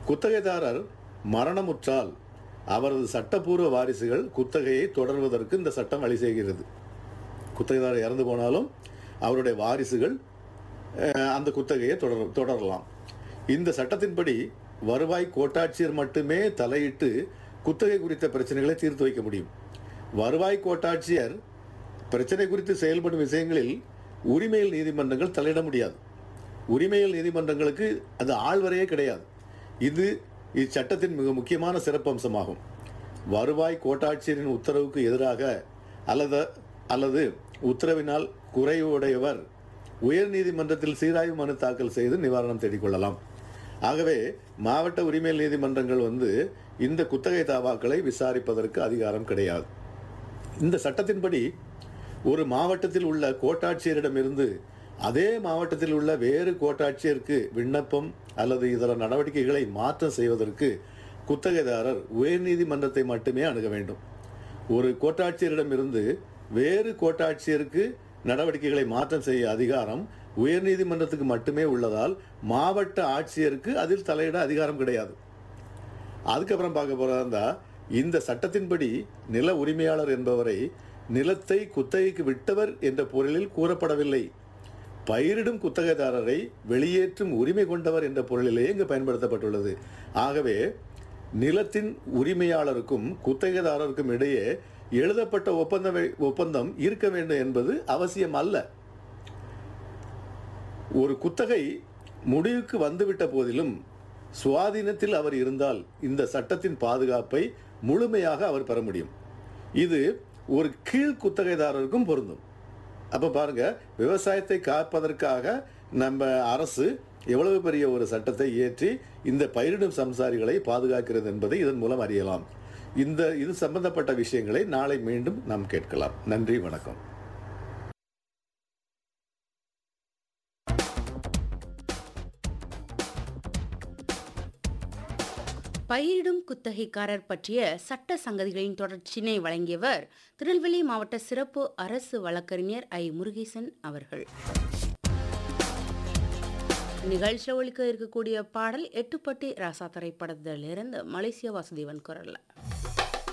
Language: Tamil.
குத்தகைதாரர் மரணமுற்றால் அவரது சட்டப்பூர்வ வாரிசுகள் குத்தகையை தொடர்வதற்கு இந்த சட்டம் வழி செய்கிறது குத்தகைதாரர் இறந்து போனாலும் அவருடைய வாரிசுகள் அஹ், அந்த குத்தகையை தொடர் தொடரலாம் இந்த சட்டத்தின்படி வருவாய் கோட்டாட்சியர் மட்டுமே தலையிட்டு குத்தகை குறித்த பிரச்சனைகளை தீர்த்து வைக்க முடியும் வருவாய் கோட்டாட்சியர் பிரச்சனை குறித்து செயல்படும் விஷயங்களில் உரிமையில் நீதிமன்றங்கள் தலையிட முடியாது உரிமையில் நீதிமன்றங்களுக்கு அது ஆள்வரையே கிடையாது இது இச்சட்டத்தின் மிக முக்கியமான சிறப்பம்சமாகும் வருவாய் கோட்டாட்சியரின் உத்தரவுக்கு எதிராக அல்லது அல்லது உத்தரவினால் குறைவுடையவர் உயர் நீதிமன்றத்தில் சீராய்வு மனு தாக்கல் செய்து நிவாரணம் தேடிக்கொள்ளலாம் ஆகவே மாவட்ட உரிமையல் நீதிமன்றங்கள் வந்து இந்த குத்தகை தாவாக்களை விசாரிப்பதற்கு அதிகாரம் கிடையாது இந்த சட்டத்தின்படி ஒரு மாவட்டத்தில் உள்ள கோட்டாட்சியரிடமிருந்து அதே மாவட்டத்தில் உள்ள வேறு கோட்டாட்சியருக்கு விண்ணப்பம் அல்லது இதர நடவடிக்கைகளை மாற்றம் செய்வதற்கு குத்தகைதாரர் உயர்நீதிமன்றத்தை மட்டுமே அணுக வேண்டும் ஒரு கோட்டாட்சியரிடமிருந்து வேறு கோட்டாட்சியருக்கு நடவடிக்கைகளை மாற்றம் செய்ய அதிகாரம் உயர்நீதிமன்றத்துக்கு மட்டுமே உள்ளதால் மாவட்ட ஆட்சியருக்கு அதில் தலையிட அதிகாரம் கிடையாது அதுக்கப்புறம் பார்க்க போறதா இருந்தா இந்த சட்டத்தின்படி நில உரிமையாளர் என்பவரை நிலத்தை குத்தகைக்கு விட்டவர் என்ற பொருளில் கூறப்படவில்லை பயிரிடும் குத்தகைதாரரை வெளியேற்றும் உரிமை கொண்டவர் என்ற பொருளிலேயே இங்கு பயன்படுத்தப்பட்டுள்ளது ஆகவே நிலத்தின் உரிமையாளருக்கும் குத்தகைதாரருக்கும் இடையே எழுதப்பட்ட ஒப்பந்தம் ஒப்பந்தம் இருக்க வேண்டும் என்பது அவசியம் அல்ல ஒரு குத்தகை முடிவுக்கு வந்துவிட்ட போதிலும் சுவாதீனத்தில் அவர் இருந்தால் இந்த சட்டத்தின் பாதுகாப்பை முழுமையாக அவர் பெற முடியும் இது ஒரு கீழ் குத்தகைதாரருக்கும் பொருந்தும் அப்ப பாருங்க விவசாயத்தை காப்பதற்காக நம்ம அரசு எவ்வளவு பெரிய ஒரு சட்டத்தை இயற்றி இந்த பயிரிடும் சம்சாரிகளை பாதுகாக்கிறது என்பதை இதன் மூலம் அறியலாம் இந்த இது சம்பந்தப்பட்ட விஷயங்களை நாளை மீண்டும் நாம் கேட்கலாம் நன்றி வணக்கம் பயிரிடும் குத்தகைக்காரர் பற்றிய சட்ட சங்கதிகளின் தொடர்ச்சினை வழங்கியவர் திருநெல்வேலி மாவட்ட சிறப்பு அரசு வழக்கறிஞர் ஐ முருகேசன் அவர்கள் நிகழ்ச்சியில் ஒழிக்க இருக்கக்கூடிய பாடல் எட்டுப்பட்டி ராசா திரைப்படத்திலிருந்து மலேசிய வாசுதேவன் குரல்ல